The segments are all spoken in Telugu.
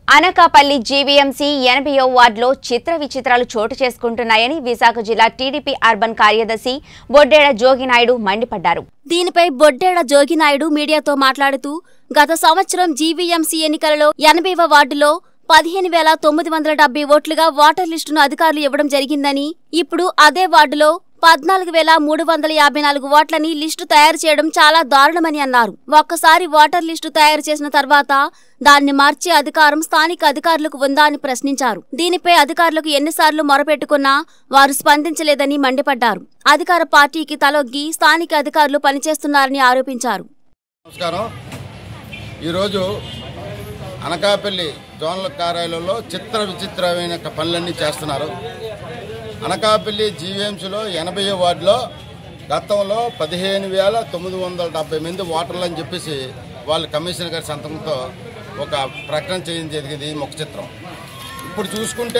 అనకాపల్లి జీవీఎంసీ ఎనభైయో వార్డులో చిత్ర విచిత్రాలు చోటు చేసుకుంటున్నాయని విశాఖ జిల్లా టీడీపీ అర్బన్ కార్యదర్శి బొడ్డేడ జోగినాయుడు మండిపడ్డారు దీనిపై బొడ్డేడ జోగినాయుడు మీడియాతో మాట్లాడుతూ గత సంవత్సరం జీవీఎంసీ ఎన్నికలలో ఎనభైవ వార్డులో పదిహేను వేల తొమ్మిది వందల డెబ్బై ఓట్లుగా ఓటర్ లిస్టును అధికారులు ఇవ్వడం జరిగిందని ఇప్పుడు అదే వార్డులో పద్నాలుగు వేల మూడు వందల యాభై నాలుగు ఓట్లని లిస్టు తయారు చేయడం చాలా దారుణమని అన్నారు ఒక్కసారి ఓటర్ లిస్టు తయారు చేసిన తర్వాత దాన్ని మార్చే అధికారం స్థానిక అధికారులకు ఉందా అని ప్రశ్నించారు దీనిపై అధికారులకు ఎన్నిసార్లు మొరపెట్టుకున్నా వారు స్పందించలేదని మండిపడ్డారు అధికార పార్టీకి తలొగ్గి స్థానిక అధికారులు పనిచేస్తున్నారని ఆరోపించారు నమస్కారం ఈరోజు అనకాపల్లి జోనల్ కార్యాలయంలో చిత్ర విచిత్రమైన క- పనులన్నీ చేస్తున్నారు అనకాపల్లి జీవీఎంసీలో ఎనభై వార్డులో గతంలో పదిహేను వేల తొమ్మిది వందల డెబ్బై మంది ఓటర్లు అని చెప్పేసి వాళ్ళు కమిషనర్ గారి సంతకంతో ఒక ప్రకటన చేయడం జరిగింది ఈ ముఖ చిత్రం ఇప్పుడు చూసుకుంటే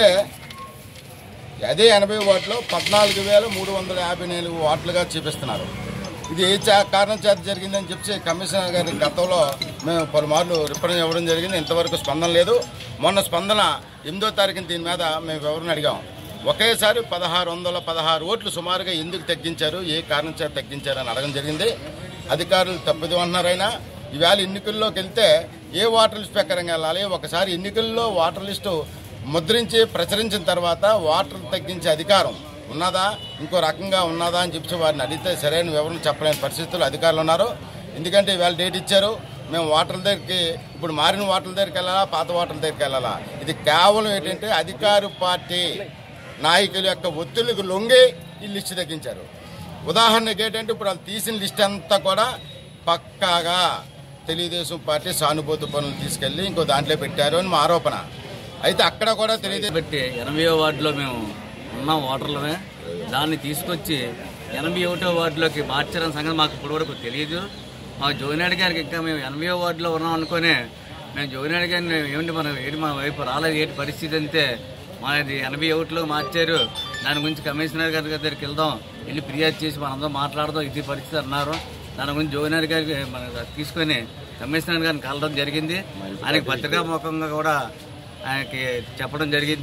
అదే ఎనభై వార్డులో పద్నాలుగు వేల మూడు వందల యాభై నాలుగు వార్డులుగా చూపిస్తున్నారు ఇది ఏ చా- కారణం చేత జరిగిందని చెప్పి కమిషనర్ గారి గతంలో మేము పలుమార్లు రిప్రజెంట్ ఇవ్వడం జరిగింది ఇంతవరకు స్పందన లేదు మొన్న స్పందన ఎనిమిదో తారీఖున దీని మీద మేము వివరణ అడిగాం ఒకేసారి పదహారు వందల పదహారు ఓట్లు సుమారుగా ఎందుకు తగ్గించారు ఏ కారణం చేత తగ్గించారు అని అడగడం జరిగింది అధికారులు తప్పిది అంటున్నారైనా ఈవేళ ఎన్నికల్లోకి వెళ్తే ఏ వాటర్ లిస్ట్ ప్రకారంగా వెళ్ళాలి ఒకసారి ఎన్నికల్లో వాటర్ లిస్టు ముద్రించి ప్రచురించిన తర్వాత వాటర్ తగ్గించే అధికారం ఉన్నదా ఇంకో రకంగా ఉన్నదా అని చెప్పి వారిని అడిగితే సరైన వివరణ చెప్పలేని పరిస్థితుల్లో అధికారులు ఉన్నారు ఎందుకంటే ఇవాళ డేట్ ఇచ్చారు మేము వాటర్ దగ్గరికి ఇప్పుడు మారిన వాటర్ దగ్గరికి వెళ్ళాలా పాత వాటర్ దగ్గరికి వెళ్ళాలా ఇది కేవలం ఏంటంటే అధికార పార్టీ నాయకుల యొక్క ఒత్తిళ్లకు లొంగి ఈ లిస్టు తగ్గించారు ఉదాహరణకి ఏంటంటే ఇప్పుడు వాళ్ళు తీసిన లిస్ట్ అంతా కూడా పక్కాగా తెలుగుదేశం పార్టీ సానుభూతి పనులు తీసుకెళ్లి ఇంకో దాంట్లో పెట్టారు అని మా ఆరోపణ అయితే అక్కడ కూడా తెలుగుదేశం పెట్టి ఎనభై వార్డులో మేము ఉన్నాం ఓటర్లమే దాన్ని తీసుకొచ్చి ఎనభై ఒకటో వార్డులోకి మార్చారని సంగతి మాకు ఇప్పటి వరకు తెలియదు మా జోగినాయుడు గారికి ఇంకా మేము ఎనభై వార్డులో ఉన్నాం అనుకునే మేము జోగినాయుడు గారిని మేము ఏమిటి మనం ఏంటి మన వైపు రాలేదు ఏంటి పరిస్థితి అంతే మాది ఎనభై ఒకటిలో మార్చారు దాని గురించి కమిషనర్ గారి దగ్గరికి వెళ్దాం వెళ్ళి ఫిర్యాదు చేసి మనందరం మాట్లాడదాం ఇది పరిస్థితి అన్నారు దాని గురించి జోగినాయుడు గారికి మన తీసుకొని కమిషనర్ గారిని కలవడం జరిగింది ఆయనకి పత్రికా ముఖంగా కూడా ఆయనకి చెప్పడం జరిగింది